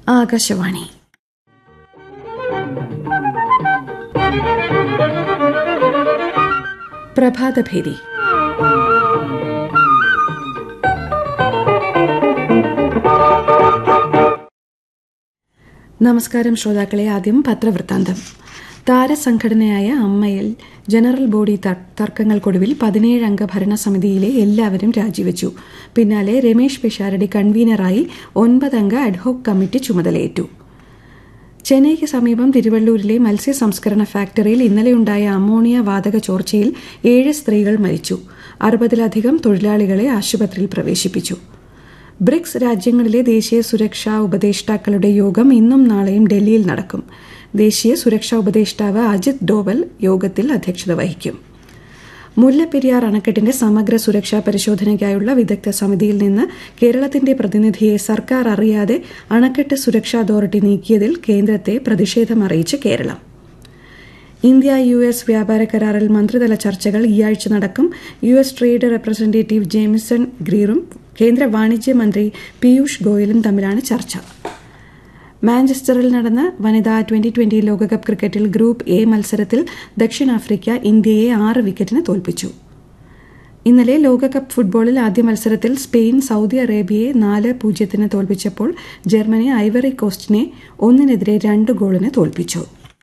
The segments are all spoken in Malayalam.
ആകാശവാണി പ്രഭാതഭേരി നമസ്കാരം ശ്രോതാക്കളെ ആദ്യം പത്രവൃത്താന്തം താരസംഘടനയായ അമ്മയിൽ ജനറൽ ബോഡി തർ- തർക്കങ്ങൾക്കൊടുവിൽ പതിനേഴ് അംഗ ഭരണസമിതിയിലെ എല്ലാവരും രാജിവെച്ചു പിന്നാലെ രമേശ് പിഷാരടി കൺവീനറായി ഒൻപതംഗ അഡ്ഹോക് കമ്മിറ്റി ചുമതലയേറ്റു ചെന്നൈക്ക് സമീപം തിരുവള്ളൂരിലെ മത്സ്യ സംസ്കരണ ഫാക്ടറിയിൽ ഇന്നലെയുണ്ടായ അമോണിയ വാതക ചോർച്ചയിൽ ഏഴ് സ്ത്രീകൾ മരിച്ചു അറുപതിലധികം തൊഴിലാളികളെ ആശുപത്രിയിൽ പ്രവേശിപ്പിച്ചു ബ്രിക്സ് രാജ്യങ്ങളിലെ ദേശീയ സുരക്ഷാ ഉപദേഷ്ടാക്കളുടെ യോഗം ഇന്നും നാളെയും ഡൽഹിയിൽ നടക്കും ദേശീയ സുരക്ഷാ ഉപദേഷ്ടാവ് അജിത് ഡോവൽ യോഗത്തിൽ അധ്യക്ഷത വഹിക്കും മുല്ലപ്പെരിയാർ അണക്കെട്ടിന്റെ സമഗ്ര സുരക്ഷാ പരിശോധനയ്ക്കായുള്ള വിദഗ്ധ സമിതിയിൽ നിന്ന് കേരളത്തിന്റെ പ്രതിനിധിയെ സർക്കാർ അറിയാതെ അണക്കെട്ട് സുരക്ഷാ അതോറിറ്റി നീക്കിയതിൽ കേന്ദ്രത്തെ പ്രതിഷേധം അറിയിച്ച് കേരളം ഇന്ത്യ യു എസ് വ്യാപാര കരാറിൽ മന്ത്രിതല ചർച്ചകൾ ഈയാഴ്ച നടക്കും U S trade representative Jamieson ഗ്രീറും കേന്ദ്ര വാണിജ്യ മന്ത്രി പീയൂഷ് ഗോയലും തമ്മിലാണ് ചർച്ച മാഞ്ചസ്റ്ററിൽ നടന്ന വനിതാ ട്വന്റി ട്വന്റി ലോകകപ്പ് ക്രിക്കറ്റിൽ ഗ്രൂപ്പ് എ മത്സരത്തിൽ ദക്ഷിണാഫ്രിക്ക ഇന്ത്യയെ ആറ് വിക്കറ്റിന് തോൽപ്പിച്ചു ഇന്നലെ ലോകകപ്പ് ഫുട്ബോളിൽ ആദ്യ മത്സരത്തിൽ സ്പെയിൻ സൗദി അറേബ്യയെ നാല് പൂജ്യത്തിന് തോൽപ്പിച്ചപ്പോൾ ജർമ്മനി ഐവറി കോസ്റ്റിനെ ഒന്നിനെതിരെ രണ്ട് ഗോളിന് തോൽപ്പിച്ചു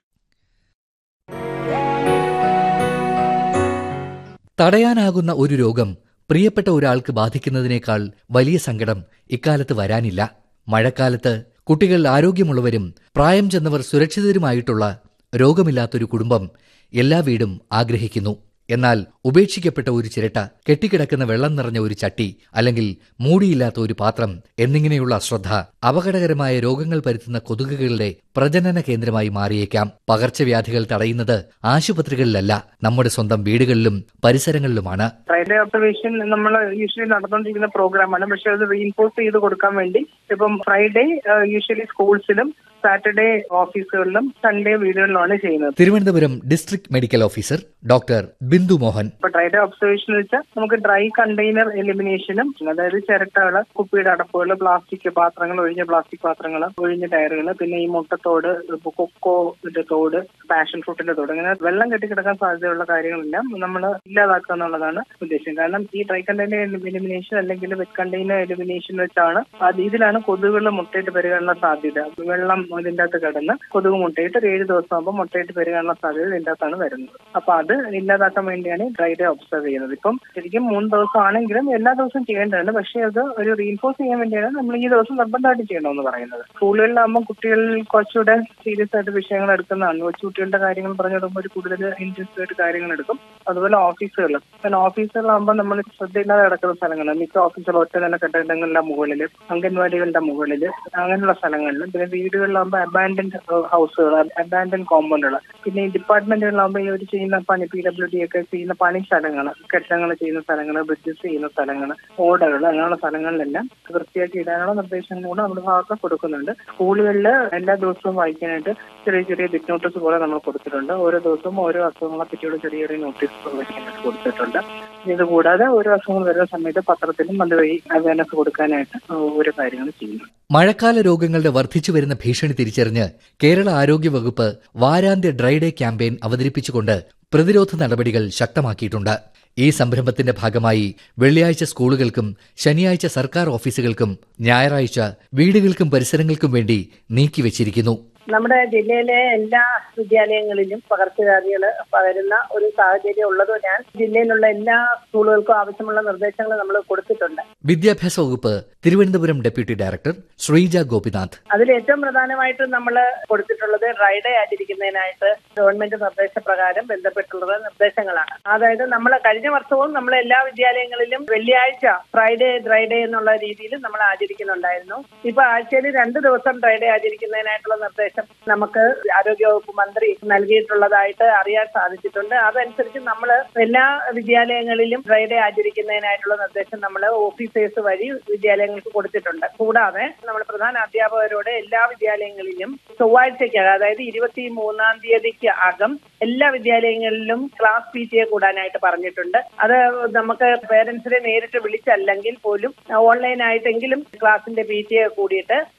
തടയാനാകുന്ന ഒരു രോഗം പ്രിയപ്പെട്ട ഒരാൾക്ക് ബാധിക്കുന്നതിനേക്കാൾ വലിയ സങ്കടം ഇക്കാലത്ത് വരാനില്ല മഴക്കാലത്ത് കുട്ടികൾ ആരോഗ്യമുള്ളവരും പ്രായം ചെന്നവർ സുരക്ഷിതരുമായിട്ടുള്ള രോഗമില്ലാത്തൊരു കുടുംബം എല്ലാ വീടും ആഗ്രഹിക്കുന്നു എന്നാൽ ഉപേക്ഷിക്കപ്പെട്ട ഒരു ചിരട്ട കെട്ടിക്കിടക്കുന്ന വെള്ളം നിറഞ്ഞ ഒരു ചട്ടി അല്ലെങ്കിൽ മൂടിയില്ലാത്ത ഒരു പാത്രം എന്നിങ്ങനെയുള്ള അശ്രദ്ധ അപകടകരമായ രോഗങ്ങൾ പരത്തുന്ന കൊതുകുകളുടെ പ്രജനന കേന്ദ്രമായി മാറിയേക്കാം പകർച്ചവ്യാധികൾ തടയുന്നത് ആശുപത്രികളിലല്ല നമ്മുടെ സ്വന്തം വീടുകളിലും പരിസരങ്ങളിലുമാണ് ഫ്രൈഡേ ഒബ്സർവേഷൻ നമ്മൾ യൂഷ്വലി നടന്നുകൊണ്ടിരിക്കുന്ന പ്രോഗ്രാമാണ് പക്ഷെ അത് റീഇൻഫോഴ്സ് ചെയ്ത് കൊടുക്കാൻ വേണ്ടി ഇപ്പം ഫ്രൈഡേ യൂഷ്വലി സ്കൂൾസിലും സാറ്റർഡേ ഓഫീസുകളിലും സൺഡേ വീടുകളിലുമാണ് ചെയ്യുന്നത് Thiruvananthapuram district medical officer doctor Bindu Mohan ഇപ്പൊ ഡ്രൈഡേ ഒബ്സർവേഷൻ വെച്ചാൽ നമുക്ക് ഡ്രൈ കണ്ടെയ്നർ എലിമിനേഷനും അതായത് ചിരട്ടകള് കുപ്പിയുടെ അടപ്പുകൾ പ്ലാസ്റ്റിക് പാത്രങ്ങൾ ഒഴിഞ്ഞ പ്ലാസ്റ്റിക് പാത്രങ്ങൾ ഒഴിഞ്ഞ ടയറുകൾ പിന്നെ ഈ മുട്ടത്തോട് ഇപ്പൊ കൊക്കോന്റെ തോട് പാഷൻ ഫ്രൂട്ടിന്റെ തോട് അങ്ങനെ വെള്ളം കെട്ടിക്കിടക്കാൻ സാധ്യതയുള്ള കാര്യങ്ങളെല്ലാം നമ്മൾ ഇല്ലാതാക്കുക എന്നുള്ളതാണ് ഉദ്ദേശം കാരണം ഈ ഡ്രൈ കണ്ടെയ്നർ എലിമിനേഷൻ അല്ലെങ്കിൽ വെറ്റ് കണ്ടെയ്നർ എലിമിനേഷൻ വെച്ചാണ് അത് ഇതിലാണ് കൊതുകുകൾ മുട്ടയിട്ട് പെരുകാനുള്ള സാധ്യത വെള്ളം ഇതിന്റെ അകത്ത് കിടന്ന് കൊതുക് മുട്ടയിട്ട് ഒരു ഏഴ് ദിവസം ആകുമ്പോൾ മുട്ടയിട്ട് പെരുകാനുള്ള സാധ്യത ഇതിന്റെ അകത്താണ് വരുന്നത് അപ്പൊ അത് ഇല്ലാതാക്കാൻ വേണ്ടിയാണ് ഡ്രൈ ഡേ ഒബ്സർവ് ചെയ്യുന്നത് ഇപ്പം ശരിക്കും മൂന്ന് ദിവസം ആണെങ്കിലും എല്ലാ ദിവസവും ചെയ്യേണ്ടതാണ് പക്ഷേ അത് ഒരു റീഇൻഫോഴ്സ് ചെയ്യാൻ വേണ്ടിയാണ് നമ്മൾ ഈ ദിവസം നിർബന്ധമായിട്ട് ചെയ്യണമെന്ന് പറയുന്നത് സ്കൂളുകളിലാകുമ്പോൾ കുട്ടികൾ കുറച്ചുകൂടെ സീരിയസ് ആയിട്ട് വിഷയങ്ങൾ എടുക്കുന്നതാണ് കൊച്ചുകുട്ടികളുടെ കാര്യങ്ങൾ പറഞ്ഞു തുടങ്ങുമ്പോൾ ഒരു കൂടുതൽ ഇൻട്രസ്റ്റ് ആയിട്ട് കാര്യങ്ങൾ എടുക്കും അതുപോലെ ഓഫീസുകൾ കാരണം ഓഫീസുകളാകുമ്പോൾ നമ്മൾ ശ്രദ്ധയില്ലാതെ കിടക്കുന്ന സ്ഥലങ്ങൾ മിക്ക ഓഫീസുകൾ ഒറ്റ നില കെട്ടിടങ്ങളുടെ മുകളിൽ അംഗൻവാടികളുടെ മുകളിൽ അങ്ങനെയുള്ള സ്ഥലങ്ങളിലും പിന്നെ വീടുകളിലാകുമ്പോൾ അബാൻഡൻഡ് ഹൗസുകൾ അബാൻഡൻഡ് കോമ്പൗണ്ടുകൾ പിന്നെ ഈ ഡിപ്പാർട്ട്മെന്റുകളിലാകുമ്പോൾ ഈ ഒരു ചെയ്യുന്ന പണി പി ഡബ്ല്യു ഡി ഒക്കെ ചെയ്യുന്ന പണി സ്ഥലങ്ങൾ കെട്ടിടങ്ങൾ ചെയ്യുന്ന സ്ഥലങ്ങൾ ബ്രിഡ്ജസ് ചെയ്യുന്ന സ്ഥലങ്ങൾ ഓടകൾ അങ്ങനെയുള്ള സ്ഥലങ്ങളിലെല്ലാം വൃത്തിയാക്കി ഇടാനുള്ള നിർദ്ദേശങ്ങൾ കൂടെ നമ്മുടെ ഭാഗത്ത് കൊടുക്കുന്നുണ്ട് സ്കൂളുകളിൽ എല്ലാ ദിവസവും വായിക്കാനായിട്ട് ചെറിയ ചെറിയ ബിറ്റ് നോട്ടീസ് പോലെ നമ്മൾ കൊടുത്തിട്ടുണ്ട് ഓരോ ദിവസവും ഓരോ അസുഖങ്ങളെ പറ്റിയുള്ള ചെറിയ ചെറിയ നോട്ടീസ് വായിക്കാനായിട്ട് കൊടുത്തിട്ടുണ്ട് ഇത് കൂടാതെ ഓരോ അസുഖങ്ങൾ വരുന്ന സമയത്ത് പത്രത്തിലും അതുവഴി അവയർനെസ് കൊടുക്കാനായിട്ട് ഓരോ കാര്യങ്ങൾ ചെയ്യുന്നു മഴക്കാല രോഗങ്ങളുടെ വർദ്ധിച്ചു വരുന്ന ഭീഷണി തിരിച്ചറിഞ്ഞ് കേരള ആരോഗ്യ വകുപ്പ് വാരാന്ത്യ ഡ്രൈഡേ ക്യാമ്പയിൻ അവതരിപ്പിച്ചുകൊണ്ട് പ്രതിരോധ നടപടികൾ ശക്തമാക്കിയിട്ടുണ്ട് ഈ സംരംഭത്തിന്റെ ഭാഗമായി വെള്ളിയാഴ്ച സ്കൂളുകൾക്കും ശനിയാഴ്ച സർക്കാർ ഓഫീസുകൾക്കും ഞായറാഴ്ച വീടുകൾക്കും പരിസരങ്ങൾക്കും വേണ്ടി നീക്കിവച്ചിരിക്കുന്നു നമ്മുടെ ജില്ലയിലെ എല്ലാ വിദ്യാലയങ്ങളിലും പകർച്ചവ്യാധികൾ പകരുന്ന ഒരു സാഹചര്യം ഉള്ളതിനാൽ ജില്ലയിലുള്ള എല്ലാ സ്കൂളുകൾക്കും ആവശ്യമുള്ള നിർദ്ദേശങ്ങൾ നമ്മൾ കൊടുത്തിട്ടുണ്ട് വിദ്യാഭ്യാസ വകുപ്പ് തിരുവനന്തപുരം ഡെപ്യൂട്ടി ഡയറക്ടർ ശ്രീജ ഗോപിനാഥ് അതിൽ ഏറ്റവും പ്രധാനമായിട്ടും നമ്മൾ കൊടുത്തിട്ടുള്ളത് ഡ്രൈഡേ ആചരിക്കുന്നതിനായിട്ട് ഗവൺമെന്റ് നിർദ്ദേശപ്രകാരം ബന്ധപ്പെട്ടുള്ള നിർദ്ദേശങ്ങളാണ് അതായത് നമ്മൾ കഴിഞ്ഞ വർഷവും നമ്മൾ എല്ലാ വിദ്യാലയങ്ങളിലും വെള്ളിയാഴ്ച ഫ്രൈഡേ ഡ്രൈഡേ എന്നുള്ള രീതിയിൽ നമ്മൾ ആചരിക്കുന്നുണ്ടായിരുന്നു ഇപ്പൊ ആഴ്ചയിൽ രണ്ട് ദിവസം ഡ്രൈഡേ ആചരിക്കുന്നതിനായിട്ടുള്ള നിർദ്ദേശം നമുക്ക് ആരോഗ്യവകുപ്പ് മന്ത്രി നൽകിയിട്ടുള്ളതായിട്ട് അറിയാൻ സാധിച്ചിട്ടുണ്ട് അതനുസരിച്ച് നമ്മൾ എല്ലാ വിദ്യാലയങ്ങളിലും ഡ്രൈഡേ ആചരിക്കുന്നതിനായിട്ടുള്ള നിർദ്ദേശം നമ്മൾ ഓഫീസേഴ്സ് വഴി വിദ്യാലയങ്ങൾക്ക് കൊടുത്തിട്ടുണ്ട് കൂടാതെ നമ്മൾ പ്രധാന അധ്യാപകരോട് എല്ലാ വിദ്യാലയങ്ങളിലും ചൊവ്വാഴ്ചയ്ക്ക് അതായത് ഇരുപത്തി മൂന്നാം തീയതിക്ക് അകം എല്ലാ വിദ്യാലയങ്ങളിലും ക്ലാസ് പി ടി എ കൂടാനായിട്ട് പറഞ്ഞിട്ടുണ്ട് അത് നമുക്ക് പേരൻസിനെ നേരിട്ട് വിളിച്ചല്ലെങ്കിൽ പോലും ഓൺലൈനായിട്ടെങ്കിലും ക്ലാസിന്റെ പി ടി എ കൂടിയിട്ട്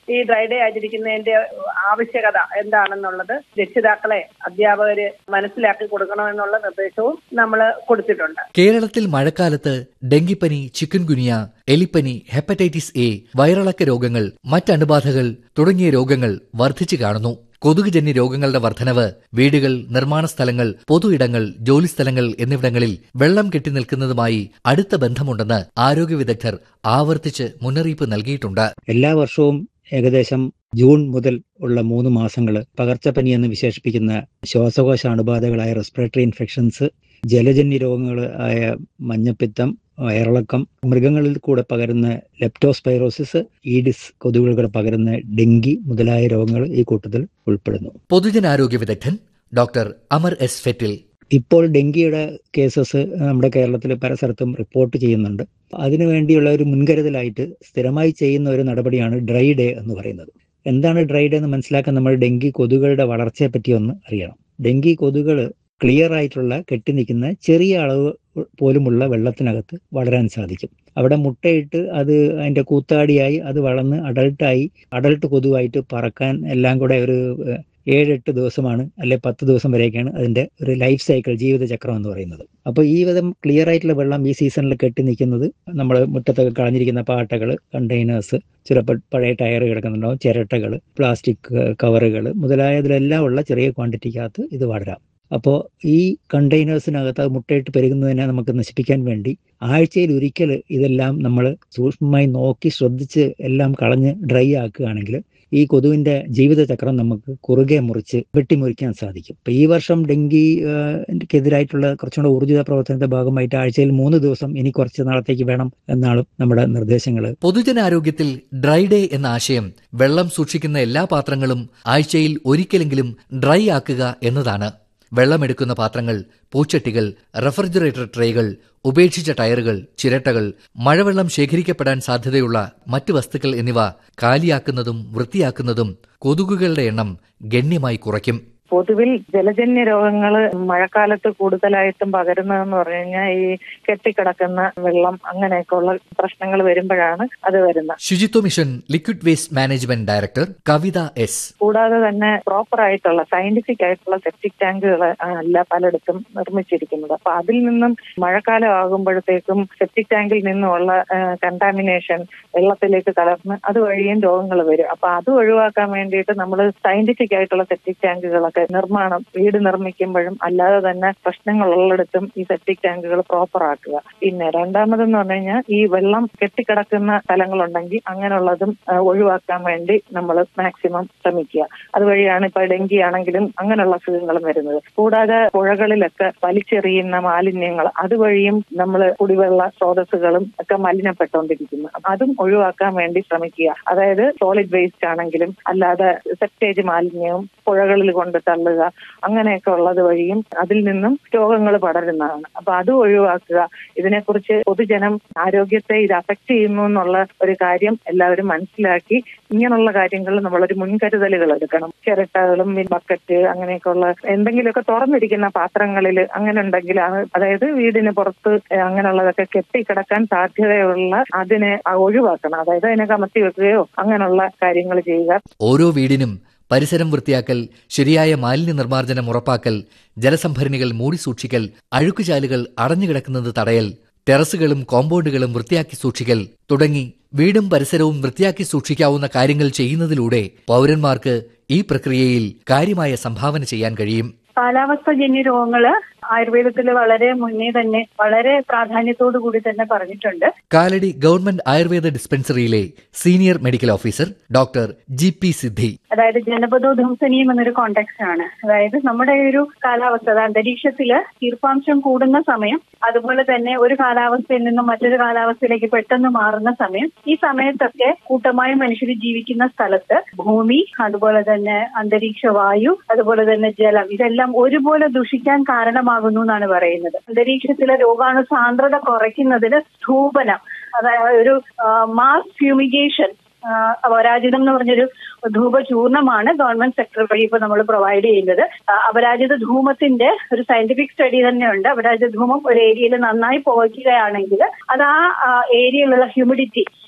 ഈ ഡ്രൈ ഡേ ആചരിക്കുന്നതിന്റെ ആവശ്യകത എന്താണെന്നുള്ളത് രക്ഷിതാക്കളെ അധ്യാപകര് മനസ്സിലാക്കി കൊടുക്കണമെന്നുള്ള നിർദ്ദേശവും നമ്മൾ കൊടുത്തിട്ടുണ്ട് കേരളത്തിൽ മഴക്കാലത്ത് ഡെങ്കിപ്പനി ചിക്കൻ ഗുനിയ എലിപ്പനി ഹെപ്പറ്റൈറ്റിസ് എ വയറിളക്ക രോഗങ്ങൾ മറ്റണുബാധകൾ തുടങ്ങിയ രോഗങ്ങൾ വർദ്ധിച്ചു കാണുന്നു കൊതുകുജന്യ രോഗങ്ങളുടെ വർധനവ് വീടുകൾ നിർമ്മാണ സ്ഥലങ്ങൾ പൊതു ഇടങ്ങൾ ജോലിസ്ഥലങ്ങൾ എന്നിവിടങ്ങളിൽ വെള്ളം കെട്ടി നിൽക്കുന്നതുമായി അടുത്ത ബന്ധമുണ്ടെന്ന് ആരോഗ്യ വിദഗ്ധർ ആവർത്തിച്ച് മുന്നറിയിപ്പ് നൽകിയിട്ടുണ്ട് എല്ലാ വർഷവും ഏകദേശം ജൂൺ മുതൽ ഉള്ള മൂന്ന് മാസങ്ങൾ പകർച്ചപ്പനി എന്ന് വിശേഷിപ്പിക്കുന്ന ശ്വാസകോശ അണുബാധകളായ റെസ്പിറേറ്ററി ഇൻഫെക്ഷൻസ് ജലജന്യ രോഗങ്ങൾ ആയ മഞ്ഞപ്പിത്തം വയറിളക്കം മൃഗങ്ങളിൽ കൂടെ പകരുന്ന ലെപ്റ്റോസ്പൈറോസിസ് ഈഡിസ് കൊതുകുകൾ പകരുന്ന ഡെങ്കി മുതലായ രോഗങ്ങൾ ഈ കൂട്ടത്തിൽ ഉൾപ്പെടുന്നു പൊതുജനാരോഗ്യ വിദഗ്ധൻ ഡോക്ടർ അമർ എസ് ഫെറ്റിൽ ഇപ്പോൾ ഡെങ്കിയുടെ കേസസ് നമ്മുടെ കേരളത്തിൽ പല സ്ഥലത്തും റിപ്പോർട്ട് ചെയ്യുന്നുണ്ട് അതിനു വേണ്ടിയുള്ള ഒരു മുൻകരുതലായിട്ട് സ്ഥിരമായി ചെയ്യുന്ന ഒരു നടപടിയാണ് ഡ്രൈ ഡേ എന്ന് പറയുന്നത് എന്താണ് ഡ്രൈ ഡേ എന്ന് മനസ്സിലാക്കാൻ നമ്മൾ ഡെങ്കി കൊതുകുകളുടെ വളർച്ചയെ പറ്റി ഒന്ന് അറിയണം ഡെങ്കി കൊതുകുകൾ ക്ലിയർ ആയിട്ടുള്ള കെട്ടി നിൽക്കുന്ന ചെറിയ അളവ് പോലുമുള്ള വെള്ളത്തിനകത്ത് വളരാൻ സാധിക്കും അവിടെ മുട്ടയിട്ട് അത് അതിന്റെ കൂത്താടിയായി അത് വളർന്ന് അഡൾട്ടായി അഡൾട്ട് കൊതുവായിട്ട് പറക്കാൻ എല്ലാം കൂടെ ഒരു ഏഴെട്ട് ദിവസമാണ് അല്ലെ പത്ത് ദിവസം വരെയൊക്കെയാണ് അതിന്റെ ഒരു ലൈഫ് സൈക്കിൾ ജീവിതചക്രം എന്ന് പറയുന്നത് അപ്പോൾ ഈ വിധം ക്ലിയർ ആയിട്ടുള്ള വെള്ളം ഈ സീസണിൽ കെട്ടി നിൽക്കുന്നത് നമ്മൾ മുറ്റത്തൊക്കെ കളഞ്ഞിരിക്കുന്ന പാട്ടകൾ കണ്ടെയ്നേഴ്സ് ചിലപ്പോൾ പഴയ ടയർ കിടക്കുന്നുണ്ടാവും ചിരട്ടകൾ പ്ലാസ്റ്റിക് കവറുകൾ മുതലായതിലെല്ലാം ഉള്ള ചെറിയ ക്വാണ്ടിറ്റിക്കകത്ത് ഇത് വളരാം അപ്പോൾ ഈ കണ്ടെയ്നേഴ്സിനകത്ത് അത് മുട്ടയിട്ട് പെരുകുന്നതിനെ നമുക്ക് നശിപ്പിക്കാൻ വേണ്ടി ആഴ്ചയിൽ ഒരിക്കൽ ഇതെല്ലാം നമ്മൾ സൂക്ഷ്മമായി നോക്കി ശ്രദ്ധിച്ച് എല്ലാം കളഞ്ഞ് ഡ്രൈ ആക്കുകയാണെങ്കിൽ ഈ കൊതുവിന്റെ ജീവിതചക്രം നമുക്ക് കുറുകെ മുറിച്ച് വെട്ടിമുറിക്കാൻ സാധിക്കും ഇപ്പൊ ഈ വർഷം ഡെങ്കിക്കെതിരായിട്ടുള്ള കുറച്ചുകൂടെ ഊർജിത പ്രവർത്തനത്തിന്റെ ഭാഗമായിട്ട് ആഴ്ചയിൽ മൂന്ന് ദിവസം ഇനി കുറച്ച് നാളത്തേക്ക് വേണം എന്നാണ് നമ്മുടെ നിർദ്ദേശങ്ങൾ പൊതുജനാരോഗ്യത്തിൽ ഡ്രൈ ഡേ എന്ന ആശയം വെള്ളം സൂക്ഷിക്കുന്ന എല്ലാ പാത്രങ്ങളും ആഴ്ചയിൽ ഒരിക്കലെങ്കിലും ഡ്രൈ ആക്കുക എന്നതാണ് വെള്ളമെടുക്കുന്ന പാത്രങ്ങൾ പൂച്ചട്ടികൾ റെഫ്രിജറേറ്റർ ട്രേകൾ ഉപേക്ഷിച്ച ടയറുകൾ ചിരട്ടകൾ മഴവെള്ളം ശേഖരിക്കപ്പെടാൻ സാധ്യതയുള്ള മറ്റ് വസ്തുക്കൾ എന്നിവ കാലിയാക്കുന്നതും വൃത്തിയാക്കുന്നതും കൊതുകുകളുടെ എണ്ണം ഗണ്യമായി കുറയ്ക്കും പൊതുവിൽ ജലജന്യ രോഗങ്ങൾ മഴക്കാലത്ത് കൂടുതലായിട്ടും പകരുന്നതെന്ന് പറഞ്ഞു കഴിഞ്ഞാൽ ഈ കെട്ടിക്കിടക്കുന്ന വെള്ളം അങ്ങനെയൊക്കെയുള്ള പ്രശ്നങ്ങൾ വരുമ്പോഴാണ് അത് വരുന്നത് Suchitwa mission liquid waste management director Kavitha S കൂടാതെ തന്നെ പ്രോപ്പർ ആയിട്ടുള്ള സയന്റിഫിക് ആയിട്ടുള്ള സെപ്റ്റിക് ടാങ്കുകൾ അല്ല പലയിടത്തും നിർമ്മിച്ചിരിക്കുന്നത് അപ്പൊ അതിൽ നിന്നും മഴക്കാലം ആകുമ്പോഴത്തേക്കും സെപ്റ്റിക് ടാങ്കിൽ നിന്നുമുള്ള കണ്ടാമിനേഷൻ വെള്ളത്തിലേക്ക് കലർന്ന് അതുവഴിയും രോഗങ്ങൾ വരും അപ്പൊ അത് ഒഴിവാക്കാൻ വേണ്ടിയിട്ട് നമ്മൾ സയന്റിഫിക് ആയിട്ടുള്ള സെപ്റ്റിക് ടാങ്കുകളൊക്കെ നിർമ്മാണം വീട് നിർമ്മിക്കുമ്പോഴും അല്ലാതെ തന്നെ പ്രശ്നങ്ങളുള്ളിടത്തും ഈ സെപ്റ്റിക് ടാങ്കുകൾ പ്രോപ്പർ ആക്കുക പിന്നെ രണ്ടാമതെന്ന് പറഞ്ഞു കഴിഞ്ഞാൽ ഈ വെള്ളം കെട്ടിക്കിടക്കുന്ന സ്ഥലങ്ങളുണ്ടെങ്കിൽ അങ്ങനെയുള്ളതും ഒഴിവാക്കാൻ വേണ്ടി നമ്മൾ മാക്സിമം ശ്രമിക്കുക അതുവഴിയാണ് ഇപ്പൊ ഡെങ്കി ആണെങ്കിലും അങ്ങനെയുള്ള അസുഖങ്ങളും വരുന്നത് കൂടാതെ പുഴകളിലൊക്കെ വലിച്ചെറിയുന്ന മാലിന്യങ്ങൾ അതുവഴിയും നമ്മൾ കുടിവെള്ള സ്രോതസ്സുകളും ഒക്കെ മലിനപ്പെട്ടുകൊണ്ടിരിക്കുന്നു അതും ഒഴിവാക്കാൻ വേണ്ടി ശ്രമിക്കുക അതായത് സോളിഡ് വേസ്റ്റ് ആണെങ്കിലും അല്ലാതെ സെപ്റ്റേജ് മാലിന്യവും പുഴകളിൽ കൊണ്ട് തള്ളുക അങ്ങനെയൊക്കെ ഉള്ളത് വഴിയും അതിൽ നിന്നും രോഗങ്ങൾ പടരുന്നതാണ് അപ്പൊ അത് ഒഴിവാക്കുക ഇതിനെക്കുറിച്ച് പൊതുജനം ആരോഗ്യത്തെ ഇത് അഫക്ട് ചെയ്യുന്നു എന്നുള്ള ഒരു കാര്യം എല്ലാവരും മനസ്സിലാക്കി ഇങ്ങനെയുള്ള കാര്യങ്ങളിൽ നമ്മളൊരു മുൻകരുതലുകൾ എടുക്കണം ചിരട്ടകളും ബക്കറ്റ് അങ്ങനെയൊക്കെയുള്ള എന്തെങ്കിലുമൊക്കെ തുറന്നിരിക്കുന്ന പാത്രങ്ങളിൽ അങ്ങനെ ഉണ്ടെങ്കിൽ അതായത് വീടിന് പുറത്ത് അങ്ങനെയുള്ളതൊക്കെ കെട്ടിക്കിടക്കാൻ സാധ്യതയുള്ള അതിനെ ഒഴിവാക്കണം അതായത് അതിനെ കമത്തി വെക്കുകയോ അങ്ങനെയുള്ള കാര്യങ്ങൾ ചെയ്യുക ഓരോ വീടിനും പരിസരം വൃത്തിയാക്കൽ ശരിയായ മാലിന്യ നിർമ്മാർജ്ജനം ഉറപ്പാക്കൽ ജലസംഭരണികൾ മൂടി സൂക്ഷിക്കൽ അഴുക്കുചാലുകൾ അടഞ്ഞുകിടക്കുന്നത് തടയൽ ടെറസുകളും കോമ്പൗണ്ടുകളും വൃത്തിയാക്കി സൂക്ഷിക്കൽ തുടങ്ങി വീടും പരിസരവും വൃത്തിയാക്കി സൂക്ഷിക്കാവുന്ന കാര്യങ്ങൾ ചെയ്യുന്നതിലൂടെ പൗരന്മാർക്ക് ഈ പ്രക്രിയയിൽ കാര്യമായ സംഭാവന ചെയ്യാൻ കഴിയും കാലാവസ്ഥജന്യ രോഗങ്ങള് ആയുർവേദത്തിൽ വളരെ മുന്നേ തന്നെ വളരെ പ്രാധാന്യത്തോടു കൂടി തന്നെ പറഞ്ഞിട്ടുണ്ട് Kalady government Ayurveda dispensary senior medical officer doctor G P Siddhi അതായത് ജനപദോധ്വംസനീയം എന്നൊരു കോണ്ടെക്സ്റ്റ് ആണ് അതായത് നമ്മുടെ ഒരു കാലാവസ്ഥ അന്തരീക്ഷത്തില് ഈർപ്പാംശം കൂടുന്ന സമയം അതുപോലെ തന്നെ ഒരു കാലാവസ്ഥയിൽ നിന്നും മറ്റൊരു കാലാവസ്ഥയിലേക്ക് പെട്ടെന്ന് മാറുന്ന സമയം ഈ സമയത്തൊക്കെ കൂട്ടമായി മനുഷ്യർ ജീവിക്കുന്ന സ്ഥലത്ത് ഭൂമി അതുപോലെ തന്നെ അന്തരീക്ഷ വായു അതുപോലെ തന്നെ ജലം ഇതെല്ലാം ഒരുപോലെ ദുഷിക്കാൻ കാരണമാകുന്നു എന്നാണ് പറയുന്നത് അന്തരീക്ഷത്തിലെ രോഗാണു സാന്ദ്രത കുറയ്ക്കുന്നതിന് സ്തൂപനം അതായത് ഒരു മാസ് ഫ്യൂമിഗേഷൻ അപരാജിതം എന്ന് പറഞ്ഞൊരു ധൂപചൂർണമാണ് ഗവൺമെന്റ് സെക്ടർ വഴി ഇപ്പൊ നമ്മൾ പ്രൊവൈഡ് ചെയ്യുന്നത് അപരാജിത ധൂമത്തിന്റെ ഒരു സയന്റിഫിക് സ്റ്റഡി തന്നെയുണ്ട് അപരാജിത ധൂമം ഒരു ഏരിയയിൽ നന്നായി പുകയ്ക്കുകയാണെങ്കിൽ അത് ആ ഏരിയയിലുള്ള ഹ്യൂമിഡിറ്റി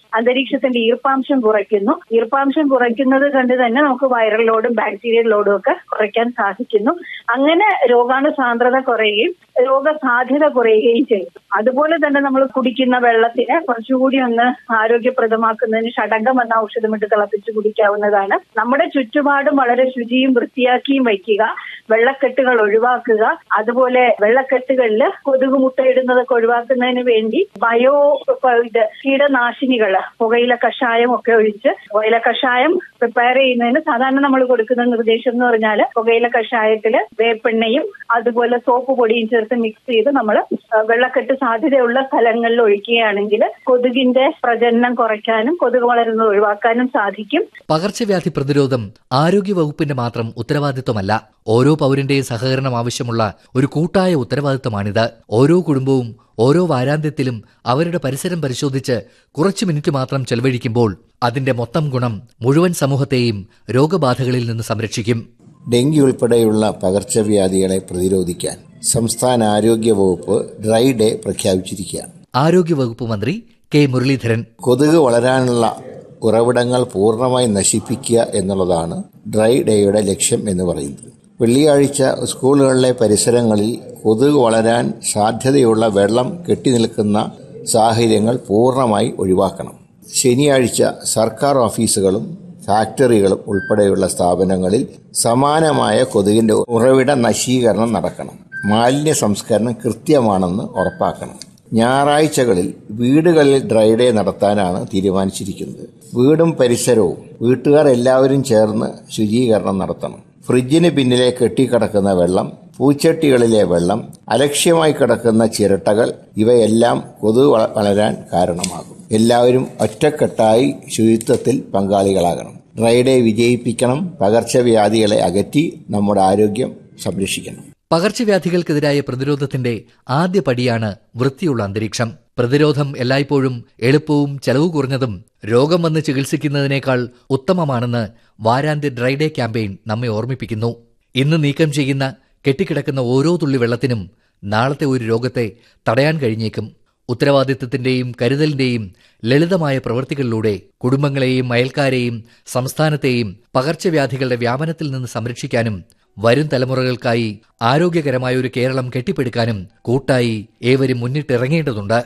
അന്തരീക്ഷത്തിന്റെ ഈർപ്പാംശം കുറയ്ക്കുന്നു ഈർപ്പാംശം കുറയ്ക്കുന്നത് കണ്ട് തന്നെ നമുക്ക് വൈറൽ ലോഡും ബാക്ടീരിയൽ ലോഡും ഒക്കെ കുറയ്ക്കാൻ സാധിക്കുന്നു അങ്ങനെ രോഗാണു സാന്ദ്രത കുറയുകയും രോഗസാധ്യത കുറയുകയും ചെയ്യും അതുപോലെ തന്നെ നമ്മൾ കുടിക്കുന്ന വെള്ളത്തിനെ കുറച്ചുകൂടി ഒന്ന് ആരോഗ്യപ്രദമാക്കുന്നതിന് ഷടങ്കം എന്ന ഔഷധമിട്ട് തിളപ്പിച്ച് കുടിക്കാവുന്നതാണ് നമ്മുടെ ചുറ്റുപാടും വളരെ ശുചിയും വൃത്തിയാക്കിയും വയ്ക്കുക വെള്ളക്കെട്ടുകൾ ഒഴിവാക്കുക അതുപോലെ വെള്ളക്കെട്ടുകളിൽ കൊതുക് മുട്ടയിടുന്നതൊക്കെ ഒഴിവാക്കുന്നതിന് വേണ്ടി ബയോ ഇത് കീടനാശിനികൾ പുകയില കഷായം ഒക്കെ ഒഴിച്ച് പുകയില കഷായം പ്രിപ്പയർ ചെയ്യുന്നതിന് സാധാരണ നമ്മൾ കൊടുക്കുന്ന നിർദ്ദേശം എന്ന് പറഞ്ഞാൽ പുകയില കഷായത്തില് വേപ്പെണ്ണയും അതുപോലെ സോപ്പ് പൊടിയും ചേർത്ത് മിക്സ് ചെയ്ത് നമ്മൾ വെള്ളക്കെട്ട് സാധ്യതയുള്ള സ്ഥലങ്ങളിൽ ഒഴിക്കുകയാണെങ്കിൽ കൊതുകിന്റെ പ്രജനനം കുറയ്ക്കാനും കൊതുക് വളരുന്നത് ഒഴിവാക്കാനും സാധിക്കും പകർച്ചവ്യാധി പ്രതിരോധം ആരോഗ്യവകുപ്പിന്റെ മാത്രം ഉത്തരവാദിത്വമല്ല ഓരോ പൗരന്റെയും സഹകരണം ആവശ്യമുള്ള ഒരു കൂട്ടായ ഉത്തരവാദിത്തമാണിത് ഓരോ കുടുംബവും ഓരോ വാരാന്ത്യത്തിലും അവരുടെ പരിസരം പരിശോധിച്ച് കുറച്ചു മിനിറ്റ് മാത്രം ചെലവഴിക്കുമ്പോൾ അതിന്റെ മൊത്തം ഗുണം മുഴുവൻ സമൂഹത്തെയും രോഗബാധകളിൽ നിന്ന് സംരക്ഷിക്കും ഡെങ്കി ഉൾപ്പെടെയുള്ള പകർച്ചവ്യാധികളെ പ്രതിരോധിക്കാൻ സംസ്ഥാന ആരോഗ്യ വകുപ്പ് ഡ്രൈ ഡേ പ്രഖ്യാപിച്ചിരിക്കുകയാണ് ആരോഗ്യവകുപ്പ് മന്ത്രി കെ മുരളീധരൻ കൊതുക് വളരാനുള്ള ഉറവിടങ്ങൾ പൂർണ്ണമായി നശിപ്പിക്കുക എന്നുള്ളതാണ് ഡ്രൈ ഡേയുടെ ലക്ഷ്യം എന്ന് പറയുന്നത് വെള്ളിയാഴ്ച സ്കൂളുകളിലെ പരിസരങ്ങളിൽ കൊതുക് വളരാൻ സാധ്യതയുള്ള വെള്ളം കെട്ടിനിൽക്കുന്ന സാഹചര്യങ്ങൾ പൂർണ്ണമായി ഒഴിവാക്കണം ശനിയാഴ്ച സർക്കാർ ഓഫീസുകളും ഫാക്ടറികളും ഉൾപ്പെടെയുള്ള സ്ഥാപനങ്ങളിൽ സമാനമായ കൊതുകിന്റെ ഉറവിട നശീകരണം നടക്കണം മാലിന്യ സംസ്കരണം കൃത്യമാണെന്ന് ഉറപ്പാക്കണം ഞായറാഴ്ചകളിൽ വീടുകളിൽ ഡ്രൈ ഡേ നടത്താനാണ് തീരുമാനിച്ചിരിക്കുന്നത് വീടും പരിസരവും വീട്ടുകാർ എല്ലാവരും ചേർന്ന് ശുചീകരണം നടത്തണം ഫ്രിഡ്ജിന് പിന്നിലെ കെട്ടിക്കിടക്കുന്ന വെള്ളം പൂച്ചട്ടികളിലെ വെള്ളം അലക്ഷ്യമായി കിടക്കുന്ന ചിരട്ടകൾ ഇവയെല്ലാം കൊതുക് വളരാൻ കാരണമാകും എല്ലാവരും ഒറ്റക്കെട്ടായി ശുചിത്വത്തിൽ പങ്കാളികളാകണം ഡ്രൈ ഡേ വിജയിപ്പിക്കണം പകർച്ചവ്യാധികളെ അകറ്റി നമ്മുടെ ആരോഗ്യം സംരക്ഷിക്കണം പകർച്ചവ്യാധികൾക്കെതിരായ പ്രതിരോധത്തിന്റെ ആദ്യ പടിയാണ് വൃത്തിയുള്ള അന്തരീക്ഷം പ്രതിരോധം എല്ലായ്പ്പോഴും എളുപ്പവും ചെലവ് കുറഞ്ഞതും രോഗം വന്ന് ചികിത്സിക്കുന്നതിനേക്കാൾ ഉത്തമമാണെന്ന് വാരാന്ത്യ ഡ്രൈ ഡേ ക്യാമ്പയിൻ നമ്മെ ഓർമ്മിപ്പിക്കുന്നു ഇന്ന് നീക്കം ചെയ്യുന്ന കെട്ടിക്കിടക്കുന്ന ഓരോ തുള്ളി വെള്ളത്തിനും നാളത്തെ ഒരു രോഗത്തെ തടയാൻ കഴിഞ്ഞേക്കും ഉത്തരവാദിത്തത്തിന്റെയും കരുതലിന്റെയും ലളിതമായ പ്രവൃത്തികളിലൂടെ കുടുംബങ്ങളെയും അയൽക്കാരെയും സംസ്ഥാനത്തെയും പകർച്ചവ്യാധികളുടെ വ്യാപനത്തിൽ നിന്ന് സംരക്ഷിക്കാനും വരും തലമുറകൾക്കായി ആരോഗ്യകരമായ ഒരു കേരളം കെട്ടിപ്പടുക്കാനും കൂട്ടായി ഏവരും മുന്നിട്ടിറങ്ങേണ്ടതുണ്ട്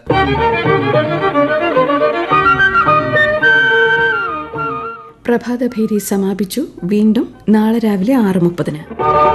പ്രഭാതഭേരി സമാപിച്ചു വീണ്ടും നാളെ രാവിലെ ആറ് മുപ്പതിന്